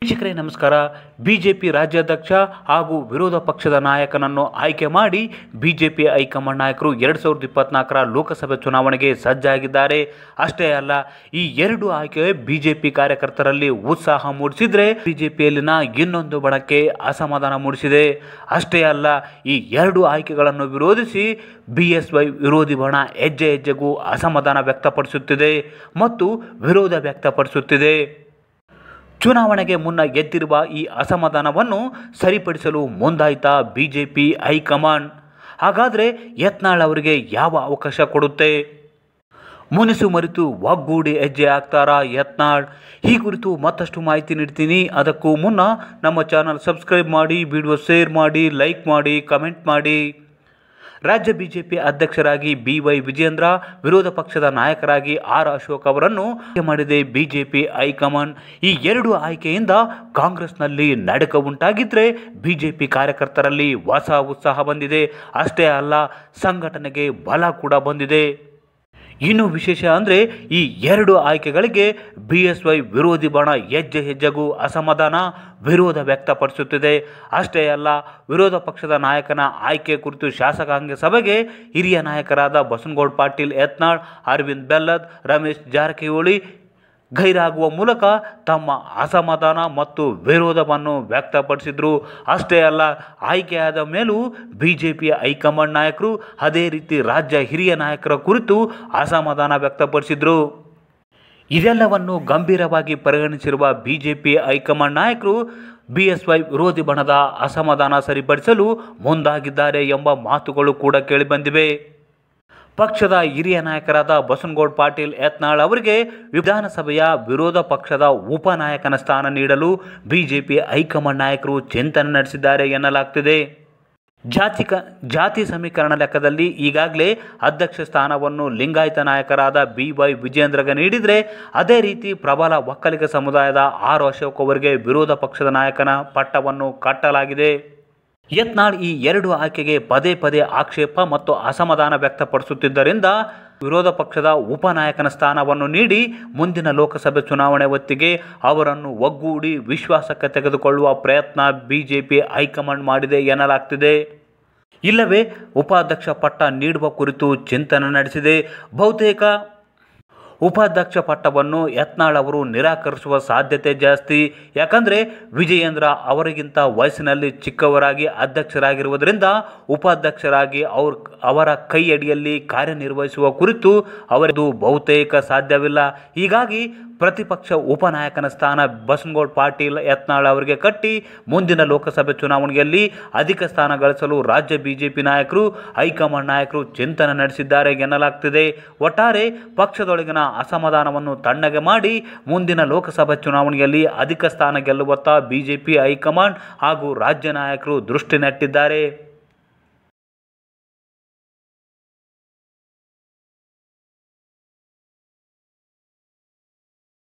ವೀಕ್ಷಕರೇ ನಮಸ್ಕಾರ ಬಿಜೆಪಿ ರಾಜ್ಯಾಧ್ಯಕ್ಷ ಹಾಗೂ ವಿರೋಧ ಪಕ್ಷದ ನಾಯಕನನ್ನು ಆಯ್ಕೆ ಮಾಡಿ ಬಿಜೆಪಿ ಹೈಕಮಾಂಡ್ ನಾಯಕರು ಎರಡು ಸಾವಿರದ ಇಪ್ಪತ್ನಾಲ್ಕರ ಲೋಕಸಭೆ ಚುನಾವಣೆಗೆ ಸಜ್ಜಾಗಿದ್ದಾರೆ ಅಷ್ಟೇ ಅಲ್ಲ ಈ ಎರಡು ಆಯ್ಕೆ ಬಿಜೆಪಿ ಕಾರ್ಯಕರ್ತರಲ್ಲಿ ಉತ್ಸಾಹ ಮೂಡಿಸಿದ್ರೆ ಬಿಜೆಪಿಯಲ್ಲಿನ ಇನ್ನೊಂದು ಬಣಕ್ಕೆ ಅಸಮಾಧಾನ ಮೂಡಿಸಿದೆ ಅಷ್ಟೇ ಅಲ್ಲ ಈ ಎರಡು ಆಯ್ಕೆಗಳನ್ನು ವಿರೋಧಿಸಿ ಬಿ ಎಸ್ ವೈ ವಿರೋಧಿ ಬಣ ಹೆಜ್ಜೆ ಹೆಜ್ಜೆಗೂ ಅಸಮಾಧಾನ ವ್ಯಕ್ತಪಡಿಸುತ್ತಿದೆ ಮತ್ತು ವಿರೋಧ ವ್ಯಕ್ತಪಡಿಸುತ್ತಿದೆ ಚುನಾವಣೆಗೆ ಮುನ್ನ ಗೆದ್ದಿರುವ ಈ ಅಸಮಾಧಾನವನ್ನು ಸರಿಪಡಿಸಲು ಮುಂದಾಯ್ತಾ ಬಿಜೆಪಿ ಹೈಕಮಾಂಡ್ ಹಾಗಾದರೆ ಯತ್ನಾಳ್ ಅವರಿಗೆ ಯಾವ ಅವಕಾಶ ಕೊಡುತ್ತೆ ಮುನಿಸು ಮರೆತು ಒಗ್ಗೂಡಿ ಹೆಜ್ಜೆ ಹಾಕ್ತಾರಾ ಯತ್ನಾಳ್ ಈ ಕುರಿತು ಮತ್ತಷ್ಟು ಮಾಹಿತಿ ನೀಡ್ತೀನಿ ಅದಕ್ಕೂ ಮುನ್ನ ನಮ್ಮ ಚಾನಲ್ ಸಬ್ಸ್ಕ್ರೈಬ್ ಮಾಡಿ ವಿಡಿಯೋ ಶೇರ್ ಮಾಡಿ ಲೈಕ್ ಮಾಡಿ ಕಮೆಂಟ್ ಮಾಡಿ ರಾಜ್ಯ ಬಿಜೆಪಿ ಅಧ್ಯಕ್ಷರಾಗಿ ಬಿ ವೈ ವಿಜೇಂದ್ರ ವಿರೋಧ ಪಕ್ಷದ ನಾಯಕರಾಗಿ ಆರ್ ಅಶೋಕ್ ಅವರನ್ನು ಆಯ್ಕೆ ಮಾಡಿದೆ ಬಿಜೆಪಿ ಹೈಕಮಾಂಡ್ ಈ ಎರಡು ಆಯ್ಕೆಯಿಂದ ಕಾಂಗ್ರೆಸ್ನಲ್ಲಿ ನಡುಕ ಉಂಟಾಗಿದ್ರೆ ಬಿಜೆಪಿ ಕಾರ್ಯಕರ್ತರಲ್ಲಿ ಹೊಸ ಉತ್ಸಾಹ ಬಂದಿದೆ ಅಷ್ಟೇ ಅಲ್ಲ ಸಂಘಟನೆಗೆ ಬಲ ಕೂಡ ಬಂದಿದೆ ಇನ್ನು ವಿಶೇಷ ಅಂದರೆ ಈ ಎರಡು ಆಯ್ಕೆಗಳಿಗೆ ಬಿ ಎಸ್ ವೈ ವಿರೋಧಿ ಬಣ ಹೆಜ್ಜೆ ಹೆಜ್ಜೆಗೂ ಅಸಮಾಧಾನ ವಿರೋಧ ವ್ಯಕ್ತಪಡಿಸುತ್ತಿದೆ ಅಷ್ಟೇ ಅಲ್ಲ ವಿರೋಧ ಪಕ್ಷದ ನಾಯಕನ ಆಯ್ಕೆ ಕುರಿತು ಶಾಸಕಾಂಗ ಸಭೆಗೆ ಹಿರಿಯ ನಾಯಕರಾದ ಬಸನಗೌಡ ಪಾಟೀಲ್ ಯತ್ನಾಳ್ ಅರವಿಂದ್ ಬೆಲ್ಲದ್ ರಮೇಶ್ ಜಾರಕಿಹೊಳಿ ಗೈರಾಗುವ ಮೂಲಕ ತಮ್ಮ ಅಸಮಾಧಾನ ಮತ್ತು ವಿರೋಧವನ್ನು ವ್ಯಕ್ತಪಡಿಸಿದರು ಅಷ್ಟೇ ಅಲ್ಲ ಆಯ್ಕೆಯಾದ ಮೇಲೂ ಬಿಜೆಪಿಯ ಹೈಕಮಾಂಡ್ ನಾಯಕರು ಅದೇ ರೀತಿ ರಾಜ್ಯ ಹಿರಿಯ ನಾಯಕರ ಕುರಿತು ಅಸಮಾಧಾನ ವ್ಯಕ್ತಪಡಿಸಿದರು ಇದೆಲ್ಲವನ್ನು ಗಂಭೀರವಾಗಿ ಪರಿಗಣಿಸಿರುವ ಬಿಜೆಪಿ ಹೈಕಮಾಂಡ್ ನಾಯಕರು ಬಿ ಎಸ್ ವೈ ವಿರೋಧಿ ಬಣದ ಅಸಮಾಧಾನ ಸರಿಪಡಿಸಲು ಮುಂದಾಗಿದ್ದಾರೆ ಎಂಬ ಮಾತುಗಳು ಕೂಡ ಕೇಳಿಬಂದಿವೆ ಪಕ್ಷದ ಹಿರಿಯ ನಾಯಕರಾದ ಬಸನಗೌಡ ಪಾಟೀಲ್ ಯತ್ನಾಳ್ ಅವರಿಗೆ ವಿಧಾನಸಭೆಯ ವಿರೋಧ ಪಕ್ಷದ ಉಪನಾಯಕನ ಸ್ಥಾನ ನೀಡಲು ಬಿಜೆಪಿ ಹೈಕಮಾಂಡ್ ನಾಯಕರು ಚಿಂತನೆ ನಡೆಸಿದ್ದಾರೆ ಎನ್ನಲಾಗ್ತಿದೆ ಜಾತಿ ಕ ಜಾತಿ ಸಮೀಕರಣ ಲೆಕ್ಕದಲ್ಲಿ ಈಗಾಗಲೇ ಅಧ್ಯಕ್ಷ ಸ್ಥಾನವನ್ನು ಲಿಂಗಾಯತ ನಾಯಕರಾದ ಬಿ ವೈ ವಿಜೇಂದ್ರಗೆ ನೀಡಿದರೆ ಅದೇ ರೀತಿ ಪ್ರಬಲ ಒಕ್ಕಲಿಗ ಸಮುದಾಯದ ಆರ್ ಅಶೋಕ್ ಅವರಿಗೆ ವಿರೋಧ ಪಕ್ಷದ ನಾಯಕನ ಪಟ್ಟವನ್ನು ಕಟ್ಟಲಾಗಿದೆ ಯತ್ನಾಳ್ ಈ ಎರಡು ಆಯ್ಕೆಗೆ ಪದೇ ಪದೇ ಆಕ್ಷೇಪ ಮತ್ತು ಅಸಮಾಧಾನ ವ್ಯಕ್ತಪಡಿಸುತ್ತಿದ್ದರಿಂದ ವಿರೋಧ ಪಕ್ಷದ ಉಪನಾಯಕನ ಸ್ಥಾನವನ್ನು ನೀಡಿ ಮುಂದಿನ ಲೋಕಸಭೆ ಚುನಾವಣೆ ಹೊತ್ತಿಗೆ ಅವರನ್ನು ಒಗ್ಗೂಡಿ ವಿಶ್ವಾಸಕ್ಕೆ ತೆಗೆದುಕೊಳ್ಳುವ ಪ್ರಯತ್ನ ಬಿಜೆಪಿ ಹೈಕಮಾಂಡ್ ಮಾಡಿದೆ ಎನ್ನಲಾಗ್ತಿದೆ ಇಲ್ಲವೇ ಉಪಾಧ್ಯಕ್ಷ ಪಟ್ಟ ನೀಡುವ ಕುರಿತು ಚಿಂತನೆ ನಡೆಸಿದೆ ಬಹುತೇಕ ಉಪಾಧ್ಯಕ್ಷ ಪಟ್ಟವನ್ನು ಯತ್ನಾಳ್ ಅವರು ನಿರಾಕರಿಸುವ ಸಾಧ್ಯತೆ ಜಾಸ್ತಿ ಯಾಕಂದರೆ ವಿಜಯೇಂದ್ರ ಅವರಿಗಿಂತ ವಯಸ್ಸಿನಲ್ಲಿ ಚಿಕ್ಕವರಾಗಿ ಅಧ್ಯಕ್ಷರಾಗಿರುವುದರಿಂದ ಉಪಾಧ್ಯಕ್ಷರಾಗಿ ಅವ್ರ ಅವರ ಕೈಯಡಿಯಲ್ಲಿ ಕಾರ್ಯನಿರ್ವಹಿಸುವ ಕುರಿತು ಅವರದು ಬಹುತೇಕ ಸಾಧ್ಯವಿಲ್ಲ ಹೀಗಾಗಿ ಪ್ರತಿಪಕ್ಷ ಉಪನಾಯಕನ ಸ್ಥಾನ ಬಸನಗೌಡ ಪಾಟೀಲ್ ಯತ್ನಾಳ್ ಅವರಿಗೆ ಕಟ್ಟಿ ಮುಂದಿನ ಲೋಕಸಭೆ ಚುನಾವಣೆಯಲ್ಲಿ ಅಧಿಕ ಸ್ಥಾನ ಗಳಿಸಲು ರಾಜ್ಯ ಬಿಜೆಪಿ ನಾಯಕರು ಹೈಕಮಾಂಡ್ ನಾಯಕರು ಚಿಂತನೆ ನಡೆಸಿದ್ದಾರೆ ಎನ್ನಲಾಗ್ತಿದೆ ಒಟ್ಟಾರೆ ಪಕ್ಷದೊಳಗಿನ ಅಸಮಾಧಾನವನ್ನು ತಣ್ಣಗೆ ಮಾಡಿ ಮುಂದಿನ ಲೋಕಸಭೆ ಚುನಾವಣೆಯಲ್ಲಿ ಅಧಿಕ ಸ್ಥಾನ ಗೆಲ್ಲುವತ್ತ ಬಿಜೆಪಿ ಹೈಕಮಾಂಡ್ ಹಾಗೂ ರಾಜ್ಯ ನಾಯಕರು ದೃಷ್ಟಿ ನೆಟ್ಟಿದ್ದಾರೆ